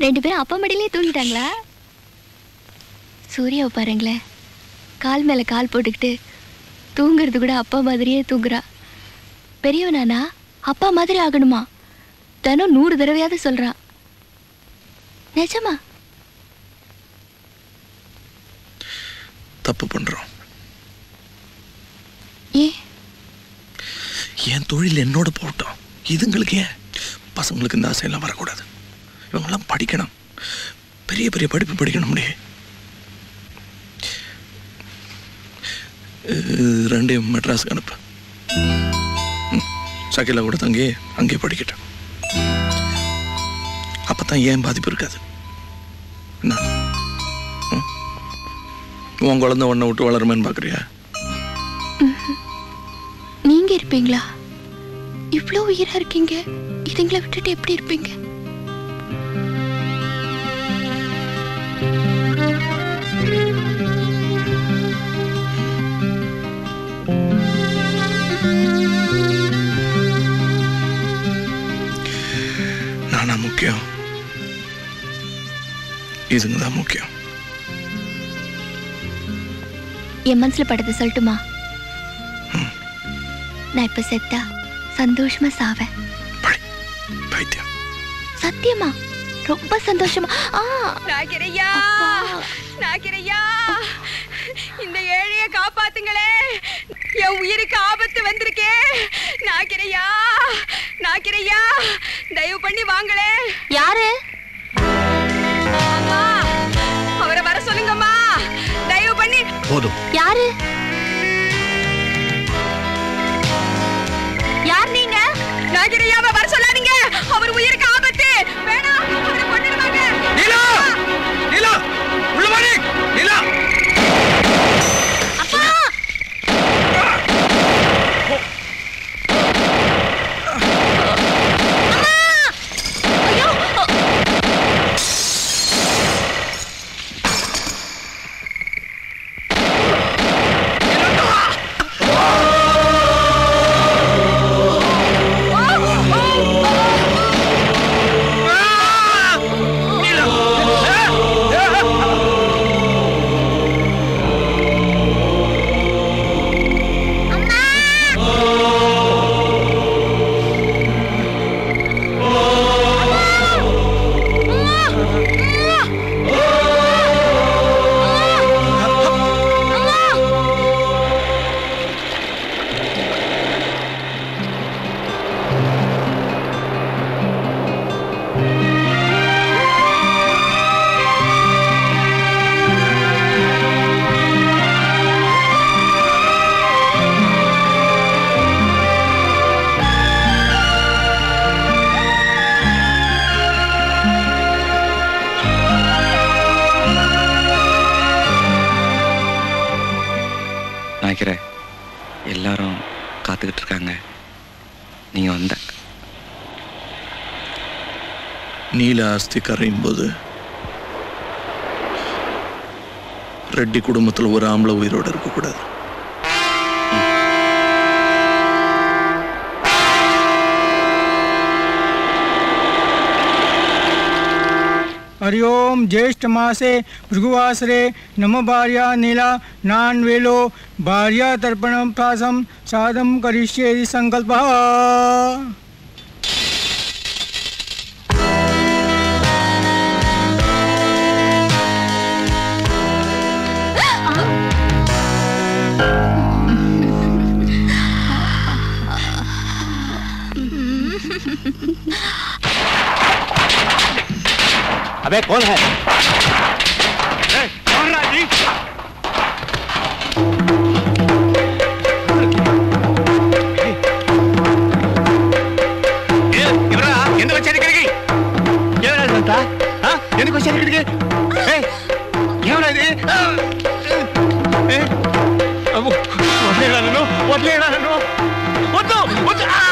ரெண்டு பேரும் அப்பா மடியிலே தூங்கிட்டாங்களா சூர்யாவை பாருங்களேன் கால் மேல கால் போட்டுக்கிட்டு தூங்குறது கூட அப்பா மாதிரியே தூங்குறா பெரியவனானா அப்பா மாதிரி ஆகணுமா தினம் நூறு தடவையாவது சொல்றான் நிஜமா தப்பு பண்றோம் ஏன் என் தொழில் என்னோட போகட்டும் இதுங்களுக்கு ஏன் பசங்களுக்கு இந்த ஆசையெல்லாம் வரக்கூடாது இவங்கெல்லாம் படிக்கணும் பெரிய பெரிய படிப்பு படிக்கணும் முடியே ரெண்டையும் மெட்ராஸுக்கு அனுப்பு ம், சகிலா கூட தங்கி அங்கேயே படிக்கட்டும் அப்பதான் ஏன் பாதிப்பு இருக்காது என்ன ம்? உன் குழந்தை ஒன்றை விட்டு வளருமேன்னு பார்க்குறியா நீங்க இருப்பீங்களா இவ்வளோ உயிரா இருக்கீங்க இதுங்களை விட்டுட்டு எப்படி இருப்பீங்க நானா முக்கியம் இதுங்க தான் முக்கியம் என் மனசுல பட்டதை சொல்லட்டுமா நான் இப்ப செத்தா சந்தோஷமா சாவேன் பைத்தியம் சத்தியமா ரொம்ப சந்தோஷமா ஆ நாகிரையா நாகிரையா இந்த ஏழைய காப்பாத்துங்களே என் உயிருக்கு ஆபத்து வந்திருக்கே நாகிரையா நாகிரையா தயவு பண்ணி வாங்களே யாரு அம்மா அவரை வர சொல்லுங்கம்மா தயவு பண்ணி போதும் யாரு யார் நீங்க நாகிரையாவை வர சொல்லாதீங்க அவர் உயிருக்கு ஆபத்து வேணாம் அவரை கொண்டுடுவாங்க நீலா நீலா உள்ள வாடி நீலா அப்பா நினைக்கிறேன் எல்லாரும் காத்துக்கிட்டு இருக்காங்க நீங்க வந்த நீல அஸ்தி கரையும் போது ரெட்டி குடும்பத்துல ஒரு ஆம்பளை உயிரோட இருக்கக்கூடாது हरि ओम ज्येष्ठ मासे भृगुवासरे नम भार्या नीला नान वेलो भार्या तर्पणम प्रासम साधम करिष्ये संकल्प अबे कौन है என்ன வச்சு அடிக்கிறீங்க ஏன் எனக்கு வச்சு அடிக்கிறீங்க ஏய் ఏమన్నా ఇది ఏ? అమ్మో, వదిలేయరా నన్ను వదిలేయరా నన్ను వద్దు వద్దు ఆ!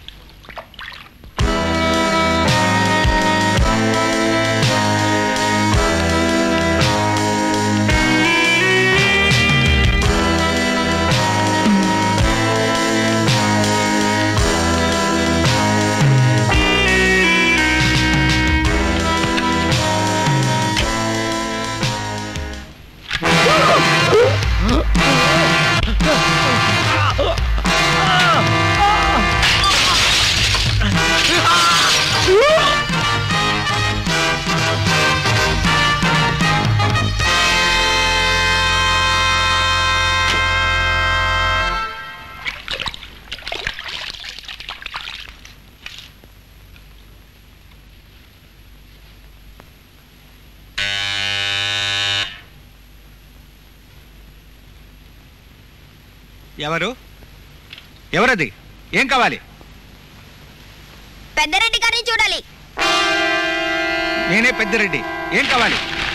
ஆ ఎవరు ఎవరది ఏం కావాలి పెద్దరెడ్డి గారిని చూడాలి నేనే పెద్దిరెడ్డి ఏం కావాలి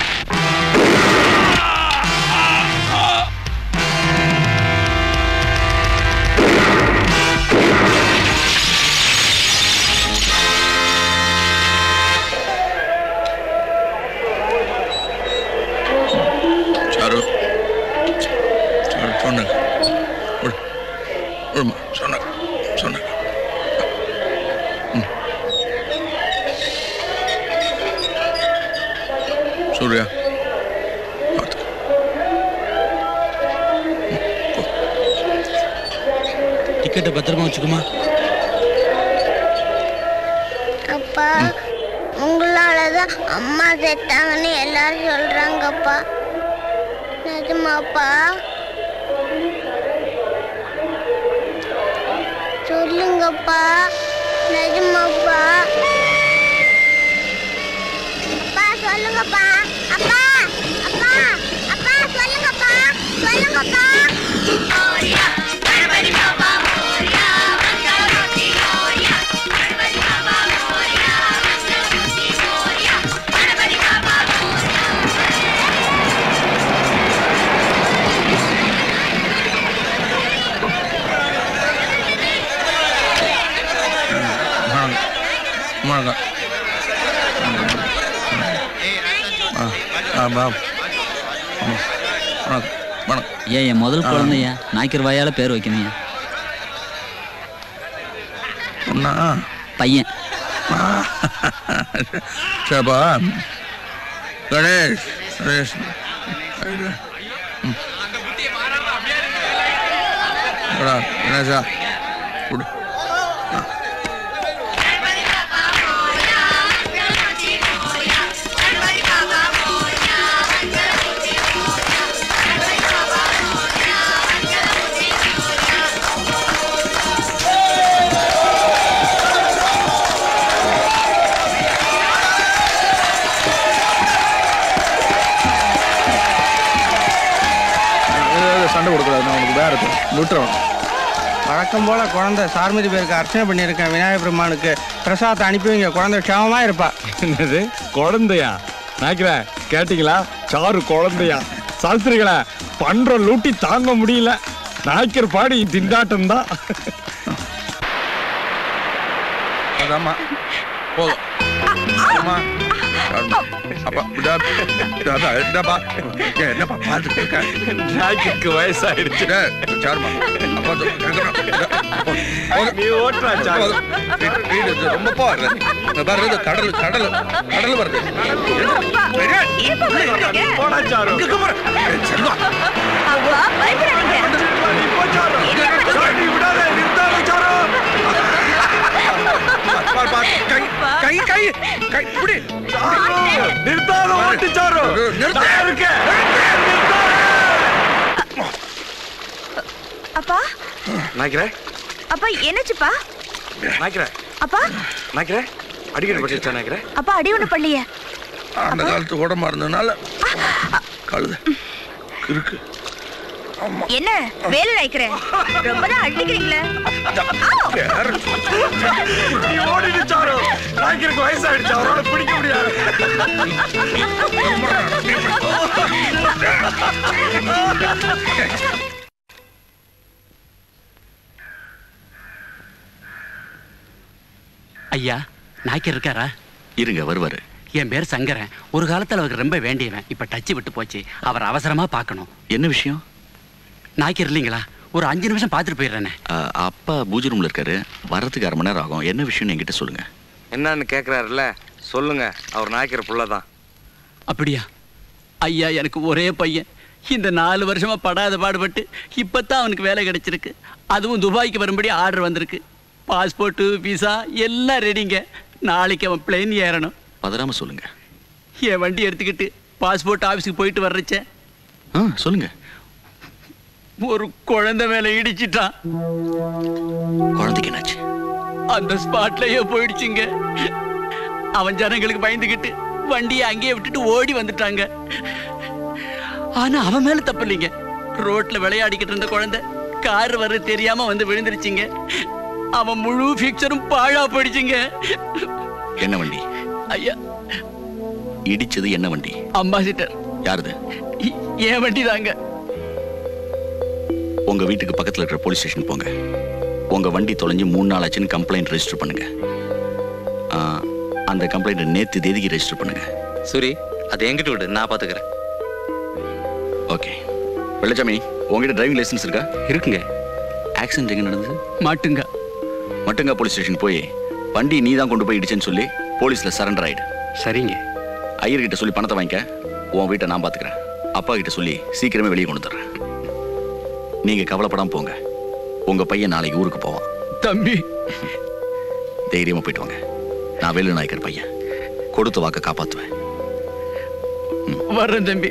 చారు చారు சொன்னாங்க விடு விடுமா சொன்னாங்க சொன்னாங்க ம். சூர்யா பார்த்துக்க டிக்கெட்டை பத்திரமா வச்சுக்குமா அப்பா உங்களால தான் அம்மா செத்தாங்கன்னு எல்லாரும் சொல்றாங்கப்பா நிஜமாப்பா சொல்லுங்கப்பா நிஜமாப்பா அப்பா சொல்லுங்கப்பா அப்பா அப்பா அப்பா சொல்லுங்கப்பா சொல்லுங்கப்பா வணக்கம் வணக்கம் ஆ ஆ பா ஆமாம் வணக்கம் வணக்கம் ஏன் என் முதல் குழந்தையா நாய்க்கர் வாயால பேர் வைக்கணும்யா ஒன்றா பையன் சரிப்பா கணேஷ் கணேஷ் ம். வாடா, கணேஷா கொடு சண்டை கொடுக்கூடாது நான் உனக்கு வேற விட்டுறேன் வழக்கம் போல குழந்தை சார்மதி பேருக்கு அர்ச்சனை பண்ணியிருக்கேன் விநாயகர் பெருமானுக்கு பிரசாதத்தை அனுப்பி வைங்க குழந்தை க்ஷேமமா இருப்பா என்னது குழந்தையா நாய்க்கிற கேட்டீங்களா சாரு குழந்தையா சாஸ்திரிகளா பண்ற லூட்டி தாங்க முடியல நாய்க்கர் பாடி திண்டாட்டம் தான் அதாம்மா போதும் அம்மா அப்பா இதா இதா என்னப்பா ஏய், என்னப்பா பார்த்துட்டு இருக்க நாய்க்கு வயசாயிடுச்சு டேய், சாருமா அப்பா இதோ கேக்குறேன். இதோ, போதும். நீ ஓட்டுறா சாரு போதும். வீடு- வீடு இது ரொம்ப போகாது இந்த பாரு இது கடல் கடல் கடல் வருது போடா சாரு ஏய், செல்வா நீ போ சாரு சாரு, நீ விடாத நிறுத்தாத சாரு பாரு, பாரு, கை கை கை கை இப்படி சாரு, நிறுத்தாத ஓட்டு சாரு நிறுத்து. நான் இருக்கேன் அப்பா நாய்க்கிற அப்பா என்னாச்சுப்பா நாய்க்கிற அப்பா நாய்க்கிற அடிக்கடி பட்டுச்சா நாய்க்கிற அப்பா அடி ஒண்ணு பண்ணலையே அந்த காலத்து உடம்பா இருந்ததுனால கழுத இருக்கு என்ன வேலை நினைக்கிறேன் ரொம்ப தான் அடிக்கிறீங்களே நீ ஓடிட்டு சாரு நாய்க்கருக்கு வயசாயிடுச்சு அவரோட பிடிக்க முடியாது ஐயா நாய்க்கர் இருக்காரா இருங்க வருவாரு என் பேர் சங்கரன் ஒரு காலத்துல அவருக்கு ரொம்ப வேண்டியவன் இப்ப டச்சு விட்டு போச்சு அவர் அவசரமா பார்க்கணும் என்ன விஷயம் நாய்க்கர் இல்லைங்களா ஒரு அஞ்சு நிமிஷம் பார்த்துட்டு போயிடுறேனே ஆ, அப்பா பூஜை ரூம்ல இருக்காரு வர்றதுக்கு அரை மணி நேரம் ஆகும் என்ன விஷயம்னு என்கிட்ட சொல்லுங்க என்னன்னு கேட்குறாருல்ல சொல்லுங்க அவர் நாய்க்கிற புள்ள தான் அப்படியா ஐயா எனக்கு ஒரே பையன் இந்த நாலு வருஷமா படாத பாடுபட்டு இப்பதான் அவனுக்கு வேலை கிடைச்சிருக்கு அதுவும் துபாய்க்கு வரும்படி ஆர்டர் வந்திருக்கு பாஸ்போர்ட்டு விசா எல்லாம் ரெடிங்க நாளைக்கு அவன் பிளேன் ஏறணும் பதறாம சொல்லுங்க என் வண்டி எடுத்துக்கிட்டு பாஸ்போர்ட் ஆஃபீஸுக்கு போயிட்டு வர்றச்சே ஆ சொல்லுங்க ஒரு குழந்தை மேல இடிச்சிட்டான் குழந்தைக்கு என்னாச்சு அந்த ஸ்பாட்லயே போயிடுச்சுங்க அவன் ஜனங்களுக்கு பயந்துகிட்டு வண்டியை அங்கேயே விட்டுட்டு ஓடி வந்துட்டாங்க ஆனா அவன் மேல தப்பு இல்லைங்க ரோட்ல விளையாடிக்கிட்டு இருந்த குழந்தை கார் வர தெரியாம வந்து விழுந்துருச்சுங்க அவன் முழு ஃபிக்சரும் பாழா போயிடுச்சுங்க என்ன வண்டி ஐயா இடிச்சது என்ன வண்டி அம்பாசிடர் யாருது இ- என் வண்டி தாங்க உங்க வீட்டுக்கு பக்கத்துல இருக்கிற போலீஸ் ஸ்டேஷன் போங்க உங்க வண்டி தொலைஞ்சு மூணு நாள் ஆச்சுன்னு கம்ப்ளைண்ட் ரெஜிஸ்டர் பண்ணுங்க ஆ, அந்த கம்ப்ளைண்ட் நேத்து தேதிக்கு ரெஜிஸ்டர் பண்ணுங்க சூரி அது என்கிட்ட விடு நான் பாத்துக்கிறேன் ஓகே வெள்ளச்சாமி உங்ககிட்ட டிரைவிங் லைசன்ஸ் இருக்கா இருக்குங்க ஆக்சிடென்ட் எங்க நடந்தது மாட்டுங்க மட்டுங்க போலீஸ் ஸ்டேஷன் போய் வண்டி நீ தான் கொண்டு போய் இடிச்சேன்னு சொல்லி போலீஸ்ல சரண்டர் ஆயிடு சரிங்க ஐயர்கிட்ட சொல்லி பணத்தை வாங்கிக்க உன் வீட்டை நான் பாத்துக்கிறேன் அப்பா கிட்ட சொல்லி சீக்கிரமே வெளியே கொண்டு தர்றேன் நீங்க கவலைப்படாம போங்க உங்க பையன் நாளைக்கு ஊருக்கு போவான் தம்பி தைரியமா போயிட்டு வாங்க நான் வேலு நாயக்கர் பையன் கொடுத்த வாக்க காப்பாத்துவேன் வர்றேன் தம்பி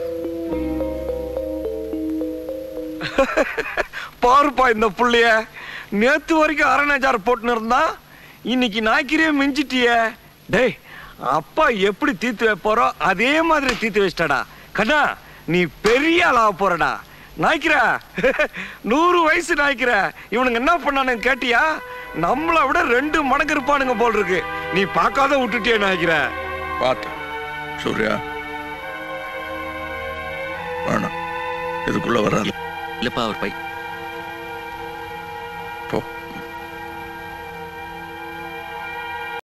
பாருப்பா இந்த புள்ளைய நேத்து வரைக்கும் அரணாச்சார் போட்டுன்னு இருந்தா இன்னைக்கு நாய்க்கிரியே மிஞ்சிட்டியே டேய் அப்பா எப்படி தீர்த்து வைப்பாரோ அதே மாதிரி தீர்த்து வச்சிட்டடா கண்ணா நீ பெரிய ஆளாக போறடா நாய்க்கிற நூறு வயசு நாய்க்கிற இவனுங்க என்ன பண்ணானுங்க கேட்டியா நம்மளை விட ரெண்டு மடங்கு இருப்பானுங்க போல் இருக்கு நீ பார்க்காத விட்டுட்டியே நாய்க்கிற பார்த்தேன் சூர்யா வேணாம் இதுக்குள்ள வராது இல்லப்பா அவர் பை